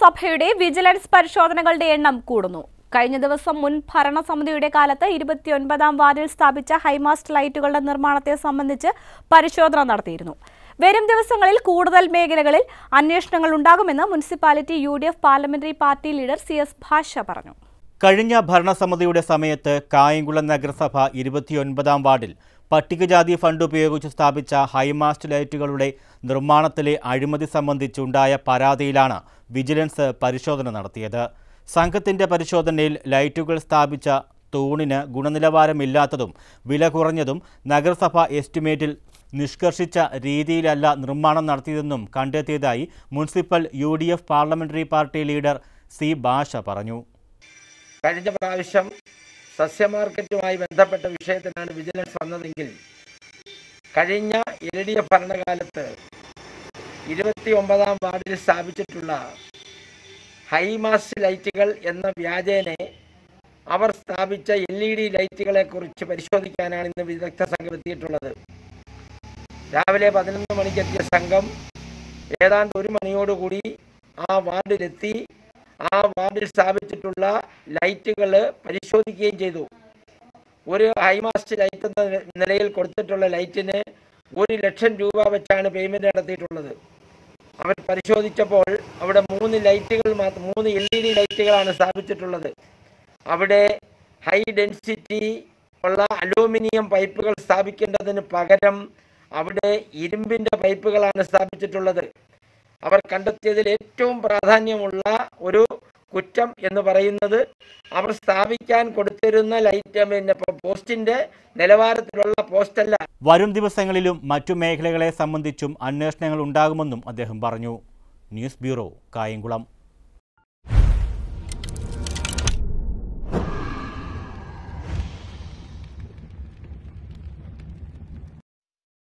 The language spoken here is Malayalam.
നഗരസഭയുടെ വിജിലൻസ് പരിശോധനകളുടെ എണ്ണം കൂടുന്നു കഴിഞ്ഞ ദിവസം മുൻ ഭരണസമിതിയുടെ കാലത്ത് ഇരുപത്തിയൊൻപതാം വാർഡിൽ സ്ഥാപിച്ച ഹൈമാസ്റ്റ് ലൈറ്റുകളുടെ നിർമ്മാണത്തെ സംബന്ധിച്ച് പരിശോധന നടത്തിയിരുന്നു വരും ദിവസങ്ങളിൽ കൂടുതൽ മേഖലകളിൽ അന്വേഷണങ്ങൾ ഉണ്ടാകുമെന്ന് municipality U D F parliamentary party leader C S Basha പറഞ്ഞു കഴിഞ്ഞ ഭരണസമിതിയുടെ സമയത്ത് കായംകുളം നഗരസഭ ഇരുപത്തിയൊൻപതാം വാർഡിൽ പട്ടികജാതി ഫണ്ട് ഉപയോഗിച്ച് സ്ഥാപിച്ച ഹൈമാസ്റ്റ് ലൈറ്റുകളുടെ നിർമ്മാണത്തിലെ അഴിമതി സംബന്ധിച്ചുണ്ടായ പരാതിയിലാണ് വിജിലൻസ് പരിശോധന നടത്തിയത് സംഘത്തിന്റെ പരിശോധനയിൽ ലൈറ്റുകൾ സ്ഥാപിച്ച തൂണിന് ഗുണനിലവാരമില്ലാത്തതും വില കുറഞ്ഞതും നഗരസഭ എസ്റ്റിമേറ്റിൽ നിഷ്കർഷിച്ച രീതിയിലല്ല നിർമ്മാണം നടത്തിയതെന്നും കണ്ടെത്തിയതായി municipal U parliamentary party leader C Basha പറഞ്ഞു കഴിഞ്ഞ പ്രാവശ്യം സസ്യ മാർക്കറ്റുമായി ബന്ധപ്പെട്ട വിഷയത്തിനാണ് വിജിലൻസ് വന്നതെങ്കിൽ കഴിഞ്ഞ എൽ ഡി എഫ് ഭരണകാലത്ത് ഇരുപത്തി ഒമ്പതാം വാർഡിൽ സ്ഥാപിച്ചിട്ടുള്ള ഹൈമാസ്റ്റ് ലൈറ്റുകൾ എന്ന വ്യാജേനെ അവർ സ്ഥാപിച്ച എൽ ഇ ഡി ലൈറ്റുകളെ കുറിച്ച് പരിശോധിക്കാനാണ് ഇന്ന് വിദഗ്ധ സംഘം എത്തിയിട്ടുള്ളത് രാവിലെ പതിനൊന്ന് മണിക്കെത്തിയ സംഘം ഏതാണ്ട് ഒരു മണിയോടുകൂടി ആ വാർഡിലെത്തി ആ വാർഡിൽ സ്ഥാപിച്ചിട്ടുള്ള ലൈറ്റുകൾ പരിശോധിക്കുകയും ചെയ്തു ഒരു ഹൈമാസ്റ്റ് ലൈറ്റ് എന്ന നിലയിൽ കൊടുത്തിട്ടുള്ള ലൈറ്റിന് ഒരു ലക്ഷം രൂപ വെച്ചാണ് പേയ്മെന്റ് നടത്തിയിട്ടുള്ളത് അവർ പരിശോധിച്ചപ്പോൾ അവിടെ മൂന്ന് ലൈറ്റുകൾ മാത്രം മൂന്ന് എൽ ഇ ഡി ലൈറ്റുകളാണ് സ്ഥാപിച്ചിട്ടുള്ളത് അവിടെ ഹൈ ഡെൻസിറ്റി ഉള്ള അലൂമിനിയം പൈപ്പുകൾ സ്ഥാപിക്കേണ്ടതിന് പകരം അവിടെ ഇരുമ്പിന്റെ പൈപ്പുകളാണ് സ്ഥാപിച്ചിട്ടുള്ളത് അവർ കണ്ടെത്തിയതിൽ ഏറ്റവും പ്രാധാന്യമുള്ള ഒരു കുറ്റം എന്ന് പറയുന്നത് അവർ സ്ഥാപിക്കാൻ കൊടുത്തിരുന്ന ലൈറ്റ് പിന്നെ പോസ്റ്റിന്റെ നിലവാരത്തിലുള്ള പോസ്റ്റല്ല വരും ദിവസങ്ങളിലും മറ്റു മേഖലകളെ സംബന്ധിച്ചും അന്വേഷണങ്ങൾ ഉണ്ടാകുമെന്നും അദ്ദേഹം പറഞ്ഞു ന്യൂസ് ബ്യൂറോ കായംകുളം